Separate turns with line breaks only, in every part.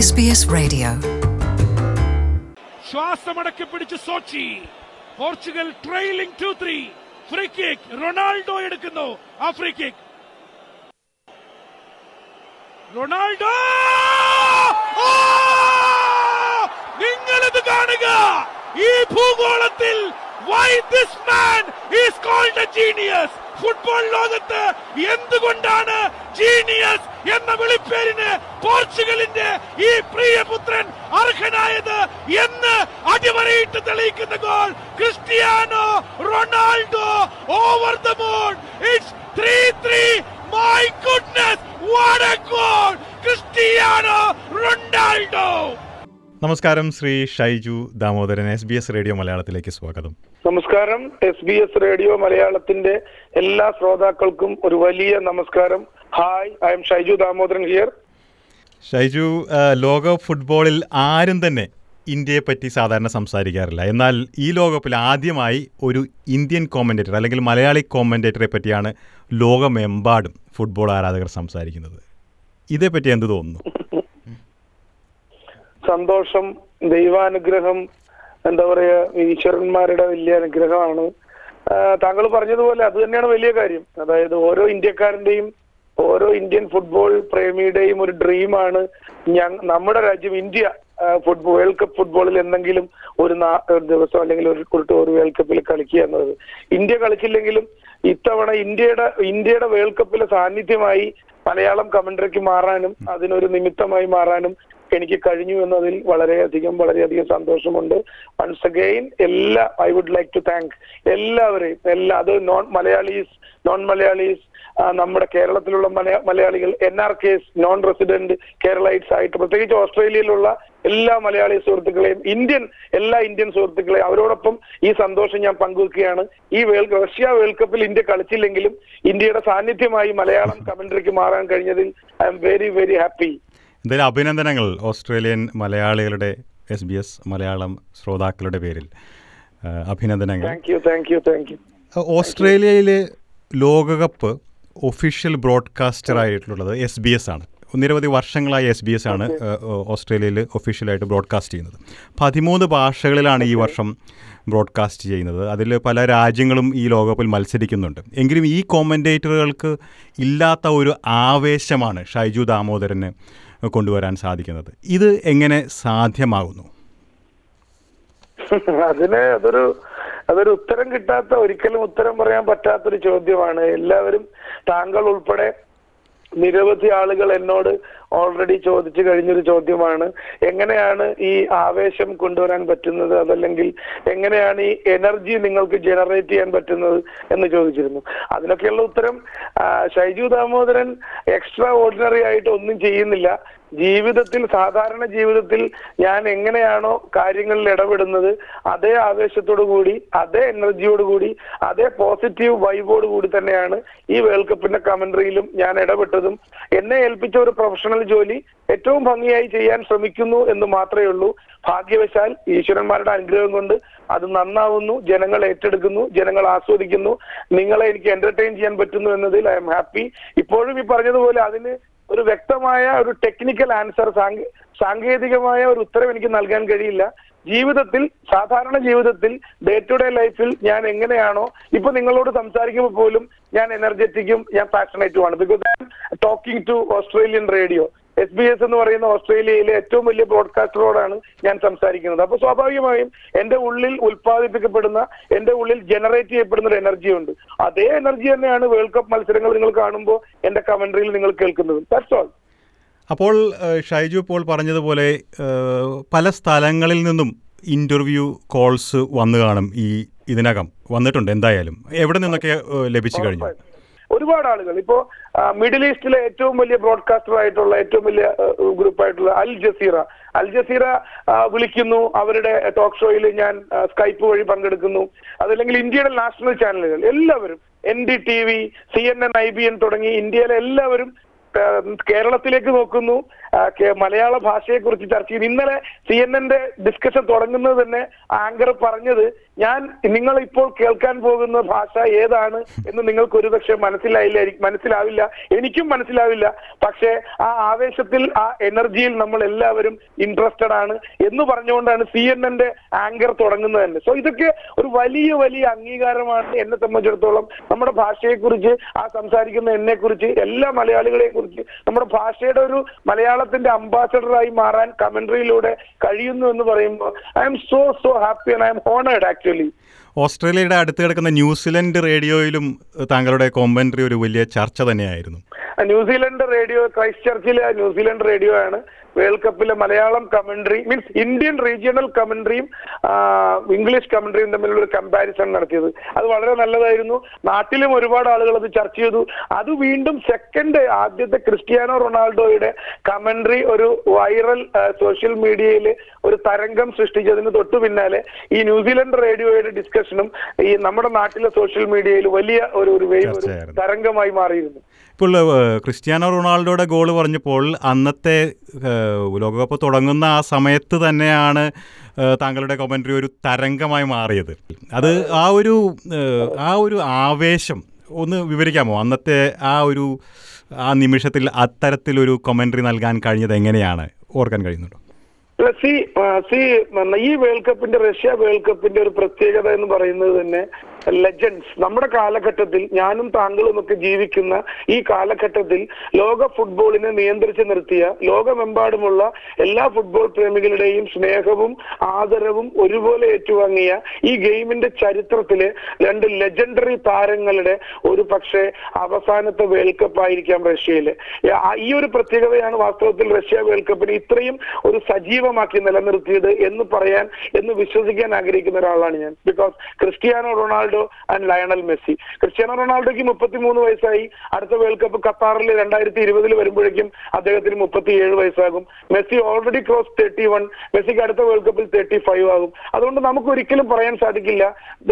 SBS Radio.
ശ്വാസമടക്കി പിടിച്ച് Sochi Portugal trailing two three free kick Ronaldo എടുക്കുന്നു ആ ഫ്രീ കിക്ക് റൊണാൾഡോ നിങ്ങളിത് കാണുക ഈ ഭൂഗോളത്തിൽ why this man is called a genius football ലോകത്ത് എന്തുകൊണ്ടാണ് ജീനിയസ് എന്ന വിളിപ്പേരിന് പോർച്ചുഗലിന്റെ ഈ പ്രിയപുത്രൻ അർഹനായത് എന്ന് അടിവരയിട്ട് തെളിയിക്കുന്ന goal Cristiano Ronaldo over the moon it's three three my goodness what a goal Cristiano Ronaldo
നമസ്കാരം Shri Shaiju Damodaran S B S radio മലയാളത്തിലേക്ക് സ്വാഗതം
നമസ്കാരം എസ് ബി എസ് റേഡിയോ മലയാളത്തിന്റെ എല്ലാ ശ്രോതാക്കൾക്കും ഒരു വലിയ നമസ്കാരം hi I'm Shaiju Damodaran here
Shaiju ആ, ലോക ഫുട്ബോളിൽ ആരും തന്നെ ഇന്ത്യയെ പറ്റി സാധാരണ സംസാരിക്കാറില്ല എന്നാൽ ഈ ലോകകപ്പിൽ ആദ്യമായി ഒരു ഇന്ത്യൻ കോമൻറ്റേറ്റർ അല്ലെങ്കിൽ മലയാളി കോമൻറ്റേറ്ററെ പറ്റിയാണ് ലോകമെമ്പാടും ഫുട്ബോൾ ആരാധകർ സംസാരിക്കുന്നത് ഇതേപ്പറ്റി എന്ത് തോന്നുന്നു
സന്തോഷം ദൈവാനുഗ്രഹം എന്താ പറയാ ഈശ്വരന്മാരുടെ വലിയ അനുഗ്രഹമാണ് ആ, താങ്കൾ പറഞ്ഞതുപോലെ അത് തന്നെയാണ് വലിയ കാര്യം അതായത് ഓരോ ഇന്ത്യക്കാരന്റെയും ഓരോ ഇന്ത്യൻ ഫുട്ബോൾ പ്രേമിയുടെയും ഒരു ഡ്രീമാണ് ഞങ്ങ നമ്മുടെ രാജ്യം ഇന്ത്യ ഫുട്ബോൾ വേൾഡ് കപ്പ് ഫുട്ബോളിൽ എന്തെങ്കിലും ഒരു നാ- ഒരു ദിവസം അല്ലെങ്കിൽ ഒരു ഒരു ടൂർ വേൾഡ് കപ്പിൽ കളിക്കുക എന്നത് ഇന്ത്യ കളിച്ചില്ലെങ്കിലും ഇത്തവണ ഇന്ത്യയുടെ ഇന്ത്യയുടെ വേൾഡ് കപ്പിലെ സാന്നിധ്യമായി മലയാളം കമന്ററിക്ക് മാറാനും അതിനൊരു നിമിത്തമായി മാറാനും എനിക്ക് കഴിഞ്ഞു എന്നതിൽ വളരെയധികം വളരെയധികം സന്തോഷമുണ്ട് വൺസ് അഗെയിൻ എല്ലാ I would like to thank എല്ലാവരെയും എല്ലാ അത് നോൺ മലയാളീസ് നോൺ മലയാളീസ് ആ, നമ്മുടെ കേരളത്തിലുള്ള മലയാ- മലയാളികൾ N R Ks non resident Keralites ആയിട്ട് പ്രത്യേകിച്ച് ഓസ്ട്രേലിയയിലുള്ള എല്ലാ മലയാളി സുഹൃത്തുക്കളെയും ഇന്ത്യൻ എല്ലാ ഇന്ത്യൻ സുഹൃത്തുക്കളെയും അവരോടൊപ്പം ഈ സന്തോഷം ഞാൻ പങ്കുവെക്കുകയാണ് ഈ വേൾഡ് റഷ്യ വേൾഡ് കപ്പിൽ ഇന്ത്യ കളിച്ചില്ലെങ്കിലും ഇന്ത്യയുടെ സാന്നിധ്യമായി മലയാളം കമന്ററിക്ക് മാറാൻ കഴിഞ്ഞതിൽ I'm very very happy
എന്തായാലും അഭിനന്ദനങ്ങൾ ഓസ്ട്രേലിയൻ മലയാളികളുടെ എസ് ബി എസ് മലയാളം ശ്രോതാക്കളുടെ പേരിൽ ആ, അഭിനന്ദനങ്ങൾ
thank you thank you thank you
ഓസ്ട്രേലിയയിലെ ലോകകപ്പ് ഒഫീഷ്യൽ ബ്രോഡ്കാസ്റ്റർ ആയിട്ടുള്ളത് എസ് ബി എസ് ആണ് നിരവധി വർഷങ്ങളായി എസ് ബി എസ് ആണ് ഓസ്ട്രേലിയയിൽ ഒഫീഷ്യലായിട്ട് ബ്രോഡ്കാസ്റ്റ് ചെയ്യുന്നത് പതിമൂന്ന് ഭാഷകളിലാണ് ഈ വർഷം ബ്രോഡ്കാസ്റ്റ് ചെയ്യുന്നത് അതിൽ പല രാജ്യങ്ങളും ഈ ലോകകപ്പിൽ മത്സരിക്കുന്നുണ്ട് എങ്കിലും ഈ കോമൻറ്റേറ്ററുകൾക്ക് ഇല്ലാത്ത ഒരു ആവേശമാണ് ഷൈജു ദാമോദരന് കൊണ്ടുവരാൻ സാധിക്കുന്നത് ഇത് എങ്ങനെ സാധ്യമാകുന്നു
അതിന് അതൊരു അതൊരു ഉത്തരം കിട്ടാത്ത ഒരിക്കലും ഉത്തരം പറയാൻ പറ്റാത്തൊരു ചോദ്യമാണ് എല്ലാവരും താങ്കൾ ഉൾപ്പെടെ നിരവധി ആളുകൾ എന്നോട് ഓൾറെഡി ചോദിച്ചു കഴിഞ്ഞൊരു ചോദ്യമാണ് എങ്ങനെയാണ് ഈ ആവേശം കൊണ്ടുവരാൻ പറ്റുന്നത് അതല്ലെങ്കിൽ എങ്ങനെയാണ് ഈ എനർജി നിങ്ങൾക്ക് ജനറേറ്റ് ചെയ്യാൻ പറ്റുന്നത് എന്ന് ചോദിച്ചിരുന്നു അതിനൊക്കെയുള്ള ഉത്തരം ആ, ഷൈജു ദാമോദരൻ എക്സ്ട്രാ ഓർഡിനറി ആയിട്ട് ഒന്നും ചെയ്യുന്നില്ല ജീവിതത്തിൽ സാധാരണ ജീവിതത്തിൽ ഞാൻ എങ്ങനെയാണോ കാര്യങ്ങളിൽ ഇടപെടുന്നത് അതേ ആവേശത്തോടു കൂടി അതേ എനർജിയോട് കൂടി അതേ പോസിറ്റീവ് വൈബോട് കൂടി തന്നെയാണ് ഈ വേൾഡ് കപ്പിന്റെ കമന്ററിയിലും ഞാൻ ഇടപെട്ടതും എന്നെ ഏൽപ്പിച്ച ഒരു പ്രൊഫഷണൽ ജോലി ഏറ്റവും ഭംഗിയായി ചെയ്യാൻ ശ്രമിക്കുന്നു എന്ന് മാത്രമേ ഉള്ളൂ ഭാഗ്യവശാൽ ഈശ്വരന്മാരുടെ അനുഗ്രഹം കൊണ്ട് അത് നന്നാവുന്നു ജനങ്ങൾ ഏറ്റെടുക്കുന്നു ജനങ്ങൾ ആസ്വദിക്കുന്നു നിങ്ങളെ എനിക്ക് എന്റർടൈൻ ചെയ്യാൻ പറ്റുന്നു എന്നതിൽ ഐ എം ഹാപ്പി ഇപ്പോഴും ഈ പറഞ്ഞതുപോലെ അതിന് ഒരു വ്യക്തമായ ഒരു ടെക്നിക്കൽ ആൻസർ സാങ്കേതികമായ ഒരു ഉത്തരം എനിക്ക് നൽകാൻ കഴിയില്ല ജീവിതത്തിൽ സാധാരണ ജീവിതത്തിൽ ഡേ ടു ഡേ ലൈഫിൽ ഞാൻ എങ്ങനെയാണോ ഇപ്പൊ നിങ്ങളോട് സംസാരിക്കുമ്പോൾ പോലും ഞാൻ എനർജറ്റിക്കും ഞാൻ പാഷനേറ്റുമാണ് because talking to Australian radio S B S എന്ന് പറയുന്ന ഓസ്ട്രേലിയയിലെ ഏറ്റവും വലിയ ബ്രോഡ്കാസ്റ്ററോടാണ് ഞാൻ സംസാരിക്കുന്നത് അപ്പൊ സ്വാഭാവികമായും എന്റെ ഉള്ളിൽ ഉൽപ്പാദിപ്പിക്കപ്പെടുന്ന എന്റെ ഉള്ളിൽ ജനറേറ്റ് ചെയ്യപ്പെടുന്ന ഒരു എനർജി ഉണ്ട് അതേ എനർജി തന്നെയാണ് വേൾഡ് കപ്പ് മത്സരങ്ങൾ നിങ്ങൾ കാണുമ്പോൾ എന്റെ കമന്ററിയിൽ നിങ്ങൾ കേൾക്കുന്നത് ദാറ്റ്സ് ഓൾ
അപ്പോൾ ഏഹ്, ഷൈജു ഇപ്പോൾ പറഞ്ഞതുപോലെ ഏഹ്, പല സ്ഥലങ്ങളിൽ നിന്നും ഇൻ്റർവ്യൂ കോൾസ് വന്നു കാണും ഈ ഇതിനകം വന്നിട്ടുണ്ട് എന്തായാലും എവിടെ നിന്നൊക്കെ ഏഹ്, ലഭിച്ചു കഴിഞ്ഞു
ഒരുപാട് ആളുകൾ ഇപ്പോ ആ, മിഡിൽ ഈസ്റ്റിലെ ഏറ്റവും വലിയ ബ്രോഡ്കാസ്റ്റർ ആയിട്ടുള്ള ഏറ്റവും വലിയ ഗ്രൂപ്പ് ആയിട്ടുള്ള അൽ ജസീറ അൽ ജസീറ ആ, വിളിക്കുന്നു അവരുടെ ടോക്ക് ഷോയിൽ ഞാൻ ആ, സ്കൈപ്പ് വഴി പങ്കെടുക്കുന്നു അതല്ലെങ്കിൽ ഇന്ത്യയുടെ നാഷണൽ ചാനലുകൾ എല്ലാവരും N D T V C N N I B N തുടങ്ങി ഇന്ത്യയിലെ എല്ലാവരും ആ, കേരളത്തിലേക്ക് നോക്കുന്നു ആ, കേ- മലയാള ഭാഷയെ കുറിച്ച് ചർച്ച ചെയ്ത് ഇന്നലെ സി എൻ എന്റെ ഡിസ്കഷൻ തുടങ്ങുന്നത് തന്നെ ആങ്കർ പറഞ്ഞത് ഞാൻ നിങ്ങൾ ഇപ്പോൾ കേൾക്കാൻ പോകുന്ന ഭാഷ ഏതാണ് എന്ന് നിങ്ങൾക്ക് ഒരുപക്ഷെ മനസ്സിലായില്ല മനസ്സിലാവില്ല എനിക്കും മനസ്സിലാവില്ല പക്ഷേ ആ ആവേശത്തിൽ ആ എനർജിയിൽ നമ്മൾ എല്ലാവരും ഇൻട്രസ്റ്റഡ് ആണ് എന്ന് പറഞ്ഞുകൊണ്ടാണ് സി എൻ എന്റെ ആങ്കർ തുടങ്ങുന്നത് തന്നെ സോ ഇതൊക്കെ ഒരു വലിയ വലിയ അംഗീകാരമാണ് എന്നെ സംബന്ധിച്ചിടത്തോളം നമ്മുടെ ഭാഷയെക്കുറിച്ച് ആ സംസാരിക്കുന്ന എന്നെ കുറിച്ച് എല്ലാ മലയാളികളെ കുറിച്ച് നമ്മുടെ ഭാഷയുടെ ഒരു മലയാളത്തിന്റെ അംബാസഡറായി മാറാൻ കമന്ററിയിലൂടെ കഴിയുന്നു എന്ന് പറയുമ്പോൾ I'm so so happy and I'm honoured actually
ഓസ്ട്രേലിയയുടെ അടുത്ത് കിടക്കുന്ന ന്യൂസിലൻഡ് റേഡിയോയിലും ഏഹ്, താങ്കളുടെ കോമ്പൻട്രി ഒരു വലിയ ചർച്ച തന്നെയായിരുന്നു
ന്യൂസിലൻഡ് റേഡിയോ ക്രൈസ്റ്റ് ചർച്ചിലെ ന്യൂസിലൻഡ് റേഡിയോ ആണ് വേൾഡ് കപ്പിലെ Malayalam commentary means Indian regional കമന്ററിയും ഇംഗ്ലീഷ് കമന്ററിയും തമ്മിലുള്ള ഒരു കമ്പാരിസൺ നടത്തിയത് അത് വളരെ നല്ലതായിരുന്നു നാട്ടിലും ഒരുപാട് ആളുകൾ അത് ചർച്ച ചെയ്തു അത് വീണ്ടും സെക്കൻഡ് ആദ്യത്തെ ക്രിസ്ത്യാനോ റൊണാൾഡോയുടെ കമന്ററി ഒരു വൈറൽ സോഷ്യൽ മീഡിയയിൽ ഒരു തരംഗം സൃഷ്ടിച്ചതിന് തൊട്ടു പിന്നാലെ ഈ ന്യൂസിലൻഡ് റേഡിയോയുടെ ഡിസ്കഷനും ഈ നമ്മുടെ നാട്ടിലെ സോഷ്യൽ മീഡിയയിൽ വലിയ ഒരു ഒരു wave, ഒരു
ചർച്ചയായിരുന്നു.
തരംഗമായി മാറിയിരുന്നു
ഇപ്പോൾ ഏഹ്, ക്രിസ്ത്യാനോ റൊണാൾഡോയുടെ ഗോൾ പറഞ്ഞപ്പോൾ അന്നത്തെ ഏഹ്, ലോകകപ്പ് തുടങ്ങുന്ന ആ സമയത്ത് തന്നെയാണ് ഏഹ്, താങ്കളുടെ കൊമൻട്രി ഒരു തരംഗമായി മാറിയത് അത് ആ ഒരു ഏഹ്, ആ ഒരു ആവേശം ഒന്ന് വിവരിക്കാമോ അന്നത്തെ ആ ഒരു ആ നിമിഷത്തിൽ അത്തരത്തിലൊരു കൊമൻട്രി നൽകാൻ കഴിഞ്ഞത് എങ്ങനെയാണ് ഓർക്കാൻ കഴിയുന്നുണ്ടോ
അല്ല, സി ആ, സി മ, ഈ വേൾഡ് കപ്പിന്റെ റഷ്യ വേൾഡ് കപ്പിന്റെ ഒരു പ്രത്യേകത എന്ന് പറയുന്നത് തന്നെ ലെജൻഡ്സ് നമ്മുടെ കാലഘട്ടത്തിൽ ഞാനും താങ്കളും ഒക്കെ ജീവിക്കുന്ന ഈ കാലഘട്ടത്തിൽ ലോക ഫുട്ബോളിനെ നിയന്ത്രിച്ചു നിർത്തിയ ലോകമെമ്പാടുമുള്ള എല്ലാ ഫുട്ബോൾ പ്രേമികളുടെയും സ്നേഹവും ആദരവും ഒരുപോലെ ഏറ്റുവാങ്ങിയ ഈ ഗെയിമിന്റെ ചരിത്രത്തിലെ രണ്ട് ലെജൻഡറി താരങ്ങളുടെ ഒരു പക്ഷേ അവസാനത്തെ വേൾഡ് കപ്പ് ആയിരിക്കാം റഷ്യയില് ആ- ഈ ഒരു പ്രത്യേകതയാണ് വാസ്തവത്തിൽ റഷ്യ വേൾഡ് കപ്പിനെ ഇത്രയും ഒരു സജീവമാക്കി നിലനിർത്തിയത് എന്ന് പറയാൻ എന്ന് വിശ്വസിക്കാൻ ആഗ്രഹിക്കുന്ന ഒരാളാണ് ഞാൻ because Cristiano Ronaldo and Lionel Messi Cristiano റൊണാൾഡോയ്ക്ക് മുപ്പത്തിമൂന്ന് വയസ്സായി അടുത്ത വേൾഡ് കപ്പ് ഖത്താറിൽ രണ്ടായിരത്തി ഇരുപതിൽ വരുമ്പോഴേക്കും അദ്ദേഹത്തിന് മുപ്പത്തിയേഴ് വയസ്സാകും Messi already cross thirty one മെസ്സിക്ക് അടുത്ത വേൾഡ് കപ്പിൽ തേർട്ടി ഫൈവ് ആകും അതുകൊണ്ട് നമുക്ക് ഒരിക്കലും പറയാൻ സാധിക്കില്ല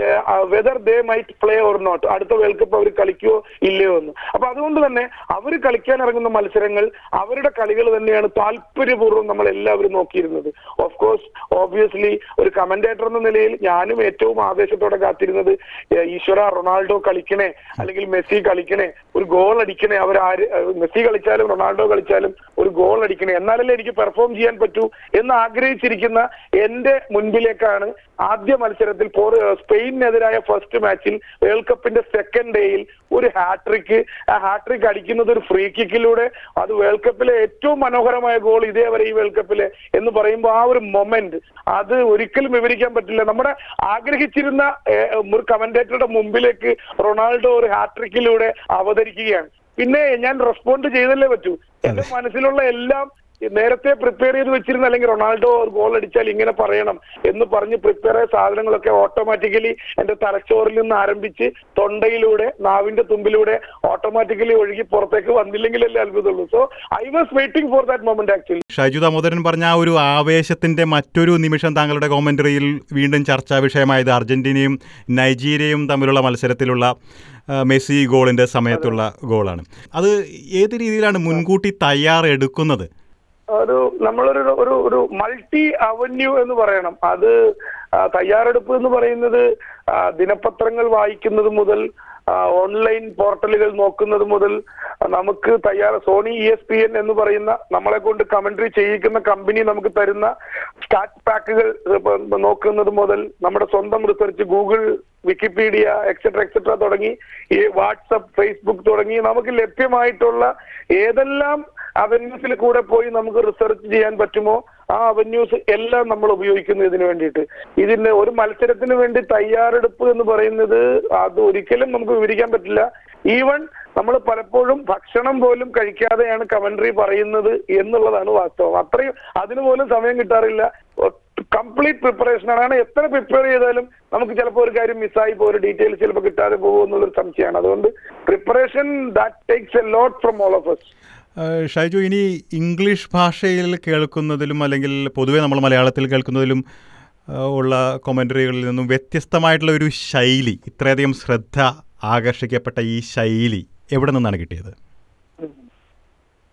whether they might play or not അടുത്ത വേൾഡ് കപ്പ് അവർ കളിക്കുവോ ഇല്ലയോ എന്ന് അപ്പൊ അതുകൊണ്ട് തന്നെ അവർ കളിക്കാൻ ഇറങ്ങുന്ന മത്സരങ്ങൾ അവരുടെ കളികൾ തന്നെയാണ് താല്പര്യപൂർവ്വം നമ്മൾ എല്ലാവരും നോക്കിയിരുന്നത് ഓഫ് കോഴ്സ് ഓബിയസ്ലി ഒരു കമന്റേറ്റർ എന്ന നിലയിൽ ഞാനും ഏറ്റവും ആവേശത്തോടെ കാത്തിരുന്നത് ഏഹ് ഈശ്വര റൊണാൾഡോ കളിക്കണേ അല്ലെങ്കിൽ മെസ്സി കളിക്കണേ ഒരു ഗോൾ അടിക്കണേ അവർ ആര് ഏഹ് മെസ്സി കളിച്ചാലും റൊണാൾഡോ കളിച്ചാലും ഒരു ഗോൾ അടിക്കണേ എന്നാലല്ലേ എനിക്ക് പെർഫോം ചെയ്യാൻ പറ്റൂ എന്ന് ആഗ്രഹിച്ചിരിക്കുന്ന എന്റെ മുൻപിലേക്കാണ് ആദ്യ മത്സരത്തിൽ പോർ സ്പെയിനിനെതിരായ ഫസ്റ്റ് മാച്ചിൽ വേൾഡ് കപ്പിന്റെ സെക്കൻഡ് ഡേയിൽ ഒരു ഹാട്രിക്ക് ആ ഹാട്രിക് അടിക്കുന്നത് ഒരു ഫ്രീ കിക്കിലൂടെ അത് വേൾഡ് കപ്പിലെ ഏറ്റവും മനോഹരമായ ഗോൾ ഇതേവരെ ഈ വേൾഡ് കപ്പിലെ എന്ന് പറയുമ്പോൾ ആ ഒരു മൊമെന്റ് അത് ഒരിക്കലും വിവരിക്കാൻ പറ്റില്ല നമ്മുടെ ആഗ്രഹിച്ചിരുന്ന ഏഹ്, ഒരു കമന്റേറ്ററുടെ മുമ്പിലേക്ക് റൊണാൾഡോ ഒരു ഹാട്രിക്കിലൂടെ അവതരിക്കുകയാണ് പിന്നെ ഞാൻ റെസ്പോണ്ട് ചെയ്തല്ലേ പറ്റൂ എന്റെ മനസ്സിലുള്ള എല്ലാം നേരത്തെ പ്രിപ്പയർ ചെയ്ത് വെച്ചിരുന്ന അല്ലെങ്കിൽ റൊണാൾഡോ ഒരു ഗോൾ അടിച്ചാൽ ഇങ്ങനെ പറയണം എന്ന് പറഞ്ഞ് പ്രിപ്പയർ ചെയ്ത സാധനങ്ങളൊക്കെ ഓട്ടോമാറ്റിക്കലി എന്റെ തലച്ചോറിൽ നിന്ന് ആരംഭിച്ച് തൊണ്ടയിലൂടെ നാവിന്റെ തുമ്പിലൂടെ ഓട്ടോമാറ്റിക്കലി ഒഴുകി പുറത്തേക്ക് വന്നില്ലെങ്കിലല്ലേ അത്ഭുതമുള്ളൂ so I was waiting for that moment actually
Shaiju Damodaran പറഞ്ഞ ആ ഒരു ആവേശത്തിൻ്റെ മറ്റൊരു നിമിഷം താങ്കളുടെ കോമൻട്രിയിൽ വീണ്ടും ചർച്ചാ വിഷയമായത് അർജന്റീനയും നൈജീരിയയും തമ്മിലുള്ള മത്സരത്തിലുള്ള ആ, മെസ്സി ഗോളിൻ്റെ സമയത്തുള്ള ഗോളാണ് അത് ഏത് രീതിയിലാണ് മുൻകൂട്ടി തയ്യാറെടുക്കുന്നത്
ഒരു നമ്മളൊരു ഒരു ഒരു മൾട്ടി അവന്യൂ എന്ന് പറയണം അത് ആ, തയ്യാറെടുപ്പ് എന്ന് പറയുന്നത് ആ, ദിനപത്രങ്ങൾ വായിക്കുന്നത് മുതൽ ആ, ഓൺലൈൻ പോർട്ടലുകൾ നോക്കുന്നത് മുതൽ ആ, നമുക്ക് തയ്യാറ Sony E S P N എന്ന് പറയുന്ന നമ്മളെ കൊണ്ട് കമന്ററി ചെയ്യിക്കുന്ന കമ്പനി നമുക്ക് തരുന്ന സ്റ്റാറ്റ് പാക്കുകൾ ഇപ്പൊ നോക്കുന്നത് മുതൽ നമ്മുടെ സ്വന്തം research Google Wikipedia etcetera etcetera തുടങ്ങി ഈ വാട്സപ്പ് ഫേസ്ബുക്ക് തുടങ്ങി നമുക്ക് ലഭ്യമായിട്ടുള്ള ഏതെല്ലാം അവന്യൂസിൽ കൂടെ പോയി നമുക്ക് റിസർച്ച് ചെയ്യാൻ പറ്റുമോ ആ അവന്യൂസ് എല്ലാം നമ്മൾ ഉപയോഗിക്കുന്നു ഇതിനു വേണ്ടിയിട്ട് ഇതിന് ഒരു മത്സരത്തിന് വേണ്ടി തയ്യാറെടുപ്പ് എന്ന് പറയുന്നത് അത് ഒരിക്കലും നമുക്ക് വിവരിക്കാൻ പറ്റില്ല ഈവൻ നമ്മൾ പലപ്പോഴും ഭക്ഷണം പോലും കഴിക്കാതെയാണ് കമന്ററി പറയുന്നത് എന്നുള്ളതാണ് വാസ്തവം അത്രയും അതിന് പോലും സമയം കിട്ടാറില്ല കംപ്ലീറ്റ് പ്രിപ്പറേഷൻ ആണ് എത്ര പ്രിപ്പയർ ചെയ്താലും നമുക്ക് ചിലപ്പോൾ ഒരു കാര്യം മിസ്സായി പോകും ഒരു ഡീറ്റെയിൽസ് ചിലപ്പോൾ കിട്ടാതെ പോകും എന്നുള്ളൊരു സംശയമാണ് അതുകൊണ്ട് preparation that takes a lot from all of us
ആ, ഷൈജു ഇനി ഇംഗ്ലീഷ് ഭാഷയിൽ കേൾക്കുന്നതിലും അല്ലെങ്കിൽ പൊതുവെ നമ്മൾ മലയാളത്തിൽ കേൾക്കുന്നതിലും ആ, ഉള്ള കൊമൻറ്ററികളിൽ നിന്നും വ്യത്യസ്തമായിട്ടുള്ള ഒരു ശൈലി ഇത്രയധികം ശ്രദ്ധ ആകർഷിക്കപ്പെട്ട ഈ ശൈലി എവിടെ നിന്നാണ് കിട്ടിയത്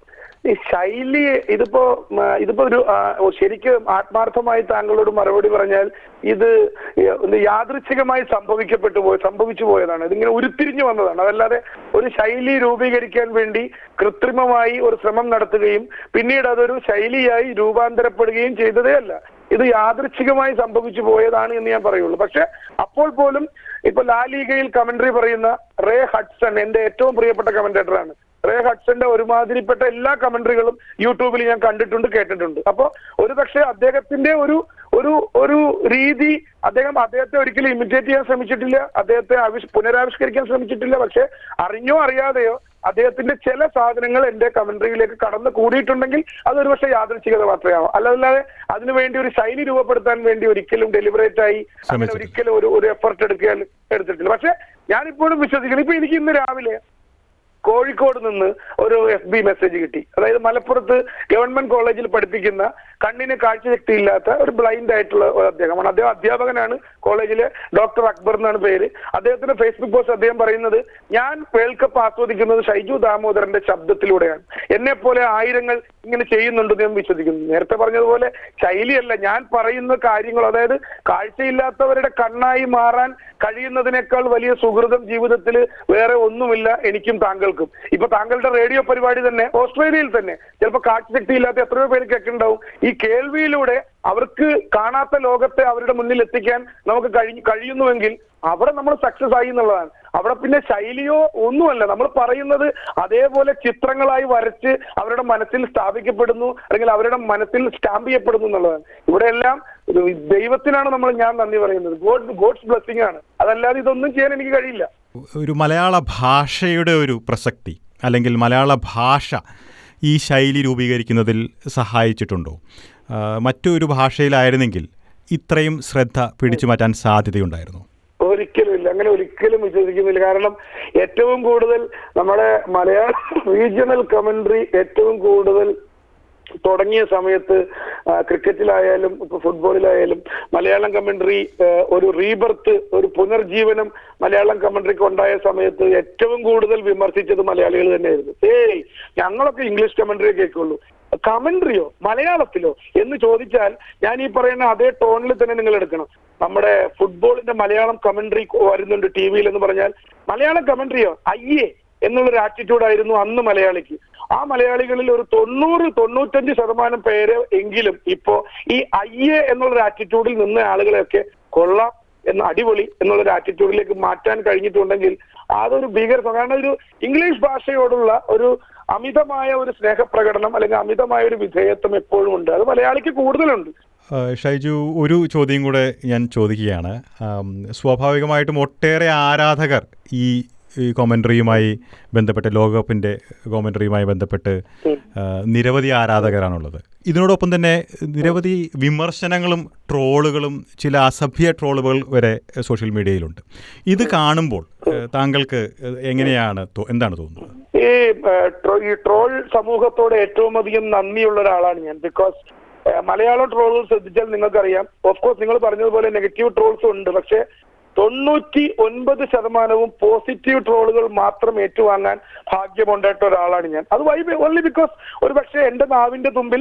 ഈ ശൈലി ഇതിപ്പോ മ, ഇതിപ്പോ ഒരു ആ, ശരിക്കും ആത്മാർത്ഥമായി താങ്കളോട് മറുപടി പറഞ്ഞാൽ ഇത് ഒന്ന് യാദൃച്ഛികമായി സംഭവിക്കപ്പെട്ടു പോയി സംഭവിച്ചു പോയതാണ് ഇതിങ്ങനെ ഉരുത്തിരിഞ്ഞു വന്നതാണ് അതല്ലാതെ ഒരു ശൈലി രൂപീകരിക്കാൻ വേണ്ടി കൃത്രിമമായി ഒരു ശ്രമം നടത്തുകയും പിന്നീട് അതൊരു ശൈലിയായി രൂപാന്തരപ്പെടുകയും ചെയ്തതേ അല്ല ഇത് യാദൃച്ഛികമായി സംഭവിച്ചു പോയതാണ് എന്ന് ഞാൻ പറയുള്ളൂ പക്ഷെ അപ്പോൾ പോലും ഇപ്പൊ ലാലീഗയിൽ കമന്ററി പറയുന്ന റേ ഹഡ്സൺ എന്റെ ഏറ്റവും പ്രിയപ്പെട്ട കമന്റേറ്ററാണ് റേ ഹഡ്സന്റെ ഒരുമാതിരിപ്പെട്ട എല്ലാ കമന്ററികളും യൂട്യൂബിൽ ഞാൻ കണ്ടിട്ടുണ്ട് കേട്ടിട്ടുണ്ട് അപ്പൊ ഒരു പക്ഷേ അദ്ദേഹത്തിന്റെ ഒരു ഒരു ഒരു രീതി അദ്ദേഹം അദ്ദേഹത്തെ ഒരിക്കലും ഇമിറ്റേറ്റ് ചെയ്യാൻ ശ്രമിച്ചിട്ടില്ല അദ്ദേഹത്തെ ആവിഷ് പുനരാവിഷ്കരിക്കാൻ ശ്രമിച്ചിട്ടില്ല പക്ഷെ അറിഞ്ഞോ അറിയാതെയോ അദ്ദേഹത്തിന്റെ ചില സാധനങ്ങൾ എന്റെ കമന്ററിയിലേക്ക് കടന്നു കൂടിയിട്ടുണ്ടെങ്കിൽ അതൊരു പക്ഷേ യാദൃച്ഛികത മാത്രമേ ആവും അല്ലാതെ അതിനുവേണ്ടി ഒരു ശൈലി രൂപപ്പെടുത്താൻ വേണ്ടി ഒരിക്കലും ഡെലിബറേറ്റ് ആയി അങ്ങനെ
ശ്രമിച്ചിട്ടില്ല.
ഒരിക്കലും ഒരു ഒരു എഫർട്ട് എടുക്കാൻ എടുത്തിട്ടില്ല പക്ഷെ ഞാനിപ്പോഴും വിശ്വസിക്കുന്നു ഇപ്പൊ എനിക്ക് ഇന്ന് രാവിലെ കോഴിക്കോട് നിന്ന് ഒരു എഫ് ബി മെസ്സേജ് കിട്ടി അതായത് മലപ്പുറത്ത് ഗവൺമെന്റ് കോളേജിൽ പഠിപ്പിക്കുന്ന കണ്ണിന് കാഴ്ചശക്തി ഇല്ലാത്ത ഒരു ബ്ലൈൻഡ് ആയിട്ടുള്ള ഒരു അദ്ദേഹമാണ് അദ്ദേഹം അധ്യാപകനാണ് കോളേജിലെ ഡോക്ടർ അക്ബർ എന്നാണ് പേര് അദ്ദേഹത്തിന്റെ ഫേസ്ബുക്ക് പോസ്റ്റ് അദ്ദേഹം പറയുന്നത് ഞാൻ വേൾഡ് കപ്പ് ആസ്വദിക്കുന്നത് ഷൈജു ദാമോദരന്റെ ശബ്ദത്തിലൂടെയാണ് എന്നെ പോലെ ആയിരങ്ങൾ ഇങ്ങനെ ചെയ്യുന്നുണ്ടെന്ന് ഞാൻ വിശ്വസിക്കുന്നു നേരത്തെ പറഞ്ഞതുപോലെ ശൈലിയല്ല ഞാൻ പറയുന്ന കാര്യങ്ങൾ അതായത് കാഴ്ചയില്ലാത്തവരുടെ കണ്ണായി മാറാൻ കഴിയുന്നതിനേക്കാൾ വലിയ സുഹൃതം ജീവിതത്തിൽ വേറെ ഒന്നുമില്ല എനിക്കും താങ്കൾക്കും ഇപ്പൊ താങ്കളുടെ റേഡിയോ പരിപാടി തന്നെ ഓസ്ട്രേലിയയിൽ തന്നെ ചിലപ്പോൾ കാഴ്ചശക്തി ഇല്ലാത്ത എത്രയോ പേര് കേൾക്കുന്നുണ്ടാവും ഈ കേൾവിയിലൂടെ അവർക്ക് കാണാത്ത ലോകത്തെ അവരുടെ മുന്നിൽ എത്തിക്കാൻ നമുക്ക് കഴി- കഴിയുന്നുവെങ്കിൽ അവിടെ നമ്മൾ സക്സസ് ആയി എന്നുള്ളതാണ് അവിടെ പിന്നെ ശൈലിയോ ഒന്നുമല്ല നമ്മൾ പറയുന്നത് അതേപോലെ ചിത്രങ്ങളായി വരച്ച് അവരുടെ മനസ്സിൽ സ്ഥാപിക്കപ്പെടുന്നു അല്ലെങ്കിൽ അവരുടെ മനസ്സിൽ സ്റ്റാമ്പ് ചെയ്യപ്പെടുന്നു എന്നുള്ളതാണ് ഇവിടെ എല്ലാം ഒരു ദൈവത്തിനാണ് നമ്മൾ ഞാൻ നന്ദി പറയുന്നത് ഗോഡ് ഗോഡ്സ് ബ്ലെസ്സിങ് ആണ് അതല്ലാതെ ഇതൊന്നും ചെയ്യാൻ എനിക്ക് കഴിയില്ല
ഒരു മലയാള ഭാഷയുടെ ഒരു പ്രസക്തി അല്ലെങ്കിൽ മലയാള ഭാഷ ഈ ശൈലി രൂപീകരിക്കുന്നതിൽ സഹായിച്ചിട്ടുണ്ടോ ആ, മറ്റൊരു ഭാഷയിലായിരുന്നെങ്കിൽ ഇത്രയും ശ്രദ്ധ പിടിച്ചു മാറ്റാൻ സാധ്യതയുണ്ടായിരുന്നു
ഒരിക്കലും ഇല്ല അങ്ങനെ ഒരിക്കലും വിശ്വസിക്കുന്നില്ല കാരണം ഏറ്റവും കൂടുതൽ നമ്മുടെ മലയാള റീജിയണൽ കമന്ററി ഏറ്റവും കൂടുതൽ തുടങ്ങിയ സമയത്ത് ആ, ക്രിക്കറ്റിലായാലും ഇപ്പൊ ഫുട്ബോളിലായാലും മലയാളം കമന്ററി ഒരു റീബർത്ത് ഒരു പുനർജീവനം മലയാളം കമന്ററിക്ക് ഉണ്ടായ സമയത്ത് ഏറ്റവും കൂടുതൽ വിമർശിച്ചത് മലയാളികൾ തന്നെയായിരുന്നു ഏയ് ഞങ്ങളൊക്കെ ഇംഗ്ലീഷ് കമന്ററിയെ കേൾക്കുള്ളൂ കമന്ററിയോ മലയാളത്തിലോ എന്ന് ചോദിച്ചാൽ ഞാൻ ഈ പറയുന്ന അതേ ടോണിൽ തന്നെ നിങ്ങൾ എടുക്കണം നമ്മുടെ ഫുട്ബോളിന്റെ മലയാളം കമന്ററി വരുന്നുണ്ട് ടി വിയിൽ എന്ന് പറഞ്ഞാൽ മലയാളം കമന്ററിയോ അയ്യേ എന്നുള്ളൊരു ആറ്റിറ്റ്യൂഡ് ആയിരുന്നു അന്ന് മലയാളിക്ക് ആ മലയാളികളിൽ ഒരു തൊണ്ണൂറ് തൊണ്ണൂറ്റഞ്ച് ശതമാനം പേര് എങ്കിലും ഇപ്പോ ഈ അയ്യേ എന്നുള്ളൊരു ആറ്റിറ്റ്യൂഡിൽ നിന്ന ആളുകളെയൊക്കെ കൊള്ളാം എന്ന അടിപൊളി എന്നുള്ളൊരു ആറ്റിറ്റ്യൂഡിലേക്ക് മാറ്റാൻ കഴിഞ്ഞിട്ടുണ്ടെങ്കിൽ അതൊരു ഭീകര കാരണം ഒരു ഇംഗ്ലീഷ് ഭാഷയോടുള്ള ഒരു അമിതമായ ഒരു സ്നേഹപ്രകടനം അല്ലെങ്കിൽ അമിതമായ ഒരു വിധേയത്വം എപ്പോഴും ഉണ്ട് അത് മലയാളിക്ക് കൂടുതലുണ്ട്
ആ, ഷൈജു ഒരു ചോദ്യം കൂടെ ഞാൻ ചോദിക്കുകയാണ് ആം, സ്വാഭാവികമായിട്ടും ഒട്ടേറെ ആരാധകർ ഈ ഈ കോമൻട്രിയുമായി ബന്ധപ്പെട്ട് ലോകകപ്പിൻ്റെ കോമൻട്രിയുമായി ബന്ധപ്പെട്ട് ആ, നിരവധി ആരാധകരാണുള്ളത് ഇതിനോടൊപ്പം തന്നെ നിരവധി വിമർശനങ്ങളും ട്രോളുകളും ചില അസഭ്യ ട്രോളുകൾ വരെ സോഷ്യൽ മീഡിയയിലുണ്ട് ഇത് കാണുമ്പോൾ ഏ, താങ്കൾക്ക് എങ്ങനെയാണ് തോ- എന്താണ് തോന്നുന്നത്
ഈ ഏഹ്, ട്രോ- ഈ ട്രോൾ സമൂഹത്തോട് ഏറ്റവും അധികം നന്ദിയുള്ള ഒരാളാണ് ഞാൻ ബിക്കോസ് മലയാളം ട്രോളുകൾ ശ്രദ്ധിച്ചാൽ നിങ്ങൾക്കറിയാം ഓഫ് കോഴ്സ് നിങ്ങൾ പറഞ്ഞതുപോലെ നെഗറ്റീവ് ട്രോൾസ് ഉണ്ട് പക്ഷെ തൊണ്ണൂറ്റി ഒൻപത് ശതമാനവും പോസിറ്റീവ് ട്രോളുകൾ മാത്രം ഏറ്റുവാങ്ങാൻ ഭാഗ്യമുണ്ടായിട്ട ഒരാളാണ് ഞാൻ അത് വൈ ഓൺലി ബിക്കോസ് ഒരു പക്ഷേ എന്റെ നാവിന്റെ തുമ്പിൽ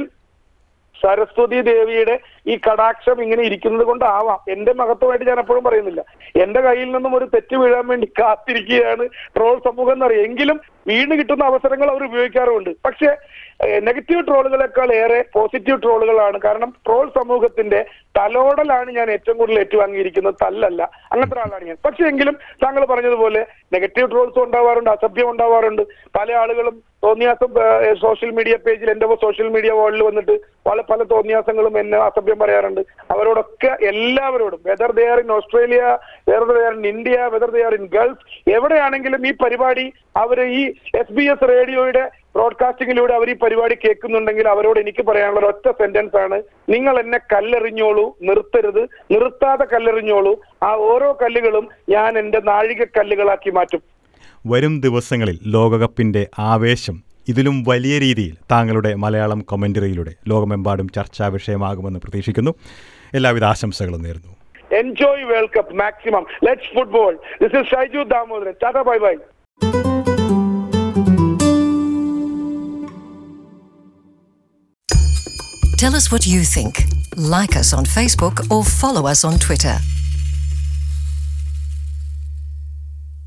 സരസ്വതി ദേവിയുടെ ഈ കടാക്ഷം ഇങ്ങനെ ഇരിക്കുന്നത് കൊണ്ടാവാം എന്റെ മഹത്വമായിട്ട് ഞാൻ എപ്പോഴും പറയുന്നില്ല എന്റെ കയ്യിൽ നിന്നും ഒരു തെറ്റ് വീഴാൻ വേണ്ടി കാത്തിരിക്കുകയാണ് ട്രോൾ സമൂഹം എന്നറിയാം എങ്കിലും വീണ് കിട്ടുന്ന അവസരങ്ങൾ അവർ ഉപയോഗിക്കാറുമുണ്ട് പക്ഷേ നെഗറ്റീവ് ട്രോളുകളെക്കാൾ ഏറെ പോസിറ്റീവ് ട്രോളുകളാണ് കാരണം ട്രോൾ സമൂഹത്തിന്റെ തലോടലാണ് ഞാൻ ഏറ്റവും കൂടുതൽ ഏറ്റുവാങ്ങിയിരിക്കുന്നത് തല്ലല്ല അങ്ങനത്തെ ഒരാളാണ് ഞാൻ പക്ഷേ എങ്കിലും താങ്കൾ പറഞ്ഞതുപോലെ നെഗറ്റീവ് ട്രോൾസ് ഉണ്ടാവാറുണ്ട് അസഭ്യം ഉണ്ടാവാറുണ്ട് പല ആളുകളും തോന്നിയാസം സോഷ്യൽ മീഡിയ പേജിൽ എന്റെ സോഷ്യൽ മീഡിയ വേൾഡിൽ വന്നിട്ട് പല പല തോന്നിയാസങ്ങളും എന്നെ അസഭ്യം പറയാറുണ്ട് അവരോടൊക്കെ എല്ലാവരോടും whether they are in Australia whether they are in India whether they are in Gulf എവിടെയാണെങ്കിലും ഈ പരിപാടി അവർ ഈ എസ് ബി എസ് റേഡിയോയുടെ ബ്രോഡ്കാസ്റ്റിംഗിലൂടെ അവർ ഈ പരിപാടി കേൾക്കുന്നുണ്ടെങ്കിൽ അവരോട് എനിക്ക് പറയാനുള്ള ഒരു ഒറ്റ സെന്റൻസ് ആണ് നിങ്ങൾ എന്നെ കല്ലെറിഞ്ഞോളൂ നിർത്തരുത് നിർത്താതെ കല്ലെറിഞ്ഞോളൂ ആ ഓരോ കല്ലുകളും ഞാൻ എന്റെ നാഴിക കല്ലുകളാക്കി മാറ്റും
വരും ദിവസങ്ങളിൽ ലോകകപ്പിൻ്റെ ആവേശം ഇതിലും വലിയ രീതിയിൽ താങ്കളുടെ മലയാളം കൊമൻ്ററിയിലൂടെ ലോകമെമ്പാടും ചർച്ചാ വിഷയമാകുമെന്ന് പ്രതീക്ഷിക്കുന്നു എല്ലാവിധ ആശംസകളും നേരുന്നു
enjoy world cup maximum let's football this is Shaiju Damodaran tata bye bye
Tell us what you think. Like us on Facebook or follow us on Twitter.